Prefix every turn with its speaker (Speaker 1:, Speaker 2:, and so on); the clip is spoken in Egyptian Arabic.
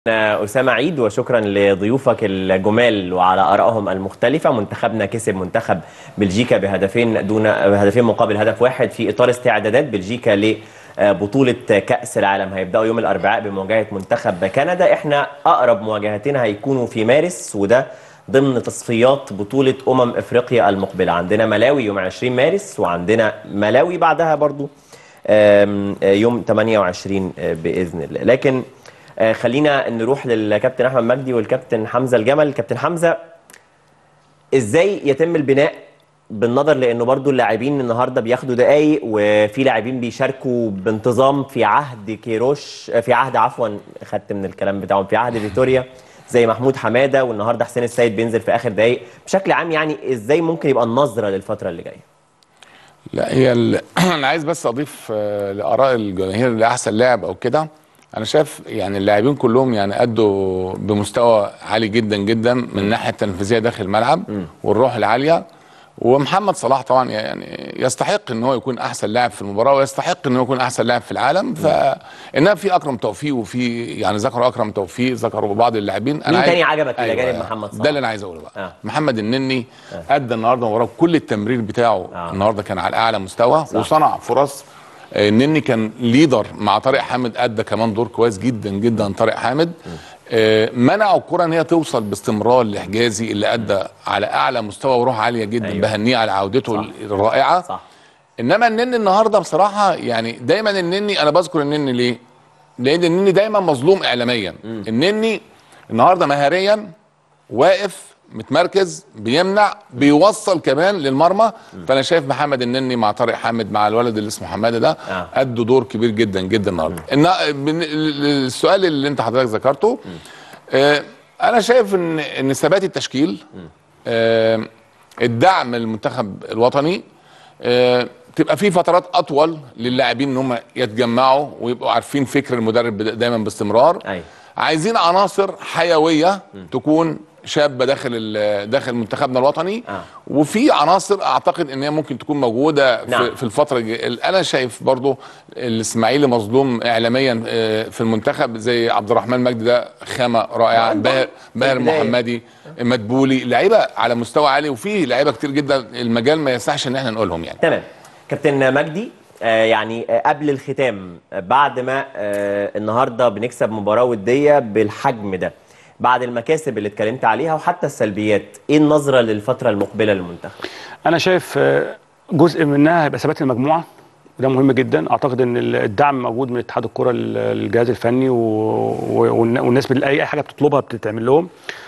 Speaker 1: أسامة عيد وشكرا لضيوفك الجمال وعلى آرائهم المختلفة منتخبنا كسب منتخب بلجيكا بهدفين دون بهدفين مقابل هدف واحد في إطار استعدادات بلجيكا لبطولة كأس العالم هيبدأوا يوم الأربعاء بمواجهة منتخب كندا احنا أقرب مواجهتين هيكونوا في مارس وده ضمن تصفيات بطولة أمم إفريقيا المقبلة عندنا ملاوي يوم 20 مارس وعندنا ملاوي بعدها برضو آم، يوم 28 بإذن الله لكن آه، خلينا نروح للكابتن احمد مجدي والكابتن حمزه الجمل كابتن حمزه ازاي يتم البناء بالنظر لانه برضو اللاعبين النهارده بياخدوا دقايق وفي لاعبين بيشاركوا بانتظام في عهد كيروش في عهد عفوا خدت من الكلام بتاعهم في عهد فيتوريا زي محمود حماده والنهارده حسين السيد بينزل في اخر دقايق بشكل عام يعني ازاي ممكن يبقى النظره للفتره اللي جايه
Speaker 2: لا هي ال... انا عايز بس اضيف آه، لاراء الجماهير لاحسن لاعب او كده انا شايف يعني اللاعبين كلهم يعني ادوا بمستوى عالي جدا جدا من الناحيه التنفيذيه داخل الملعب والروح العاليه ومحمد صلاح طبعا يعني يستحق ان هو يكون احسن لاعب في المباراه ويستحق ان هو يكون احسن لاعب في العالم فانما في اكرم توفيق وفي يعني ذكروا اكرم توفيق ذكروا بعض اللاعبين
Speaker 1: مين
Speaker 2: عايز-
Speaker 1: تاني عجبك إلى جانب محمد صلاح؟
Speaker 2: ده اللي انا عايز اقوله بقى
Speaker 1: آه.
Speaker 2: محمد النني ادى النهارده مباراه كل التمرير بتاعه
Speaker 1: آه.
Speaker 2: النهارده كان على اعلى مستوى
Speaker 1: صح.
Speaker 2: وصنع فرص آه، النني كان ليدر مع طارق حامد ادى كمان دور كويس جدا جدا طارق حامد آه، منعوا الكره ان هي توصل باستمرار لحجازي اللي ادى على اعلى مستوى وروح عاليه جدا
Speaker 1: أيوة.
Speaker 2: أيوة. بهنيه على عودته
Speaker 1: صح.
Speaker 2: الرائعه
Speaker 1: صح
Speaker 2: انما النني النهارده بصراحه يعني دايما النني انا بذكر النني ليه؟ لان النني دايما مظلوم اعلاميا النني النهارده مهاريا واقف متمركز بيمنع بيوصل كمان للمرمى فانا شايف محمد النني مع طارق حامد مع الولد اللي اسمه حماده ده
Speaker 1: آه.
Speaker 2: ادوا دور كبير جدا جدا النهارده إن- بن- السؤال اللي انت حضرتك ذكرته آه، انا شايف ان ان ثبات التشكيل آه، الدعم المنتخب الوطني آه، تبقى في فترات اطول للاعبين ان هم يتجمعوا ويبقوا عارفين فكر المدرب دايما باستمرار
Speaker 1: أيوة.
Speaker 2: عايزين عناصر حيويه تكون شابه داخل ال- داخل منتخبنا الوطني
Speaker 1: آه.
Speaker 2: وفي عناصر اعتقد ان هي ممكن تكون موجوده
Speaker 1: نعم.
Speaker 2: في, في الفتره الجاية. انا شايف برضو الاسماعيلي مظلوم اعلاميا آه، في المنتخب زي عبد الرحمن مجدي ده خامه رائعه
Speaker 1: نعم.
Speaker 2: باهر باهر
Speaker 1: البداية.
Speaker 2: محمدي مدبولي لعيبه على مستوى عالي وفي لعيبه كتير جدا المجال ما يسعش ان احنا نقولهم يعني
Speaker 1: تمام كابتن مجدي آه، يعني آه، قبل الختام آه، بعد ما آه، النهارده بنكسب مباراه وديه بالحجم ده بعد المكاسب اللي اتكلمت عليها وحتى السلبيات ايه النظره للفتره المقبله للمنتخب
Speaker 3: انا شايف آه، جزء منها هيبقى ثبات المجموعه وده مهم جدا اعتقد ان الدعم موجود من اتحاد الكره للجهاز الفني و- و- والن- والناس بال- اي حاجه بتطلبها بتتعمل لهم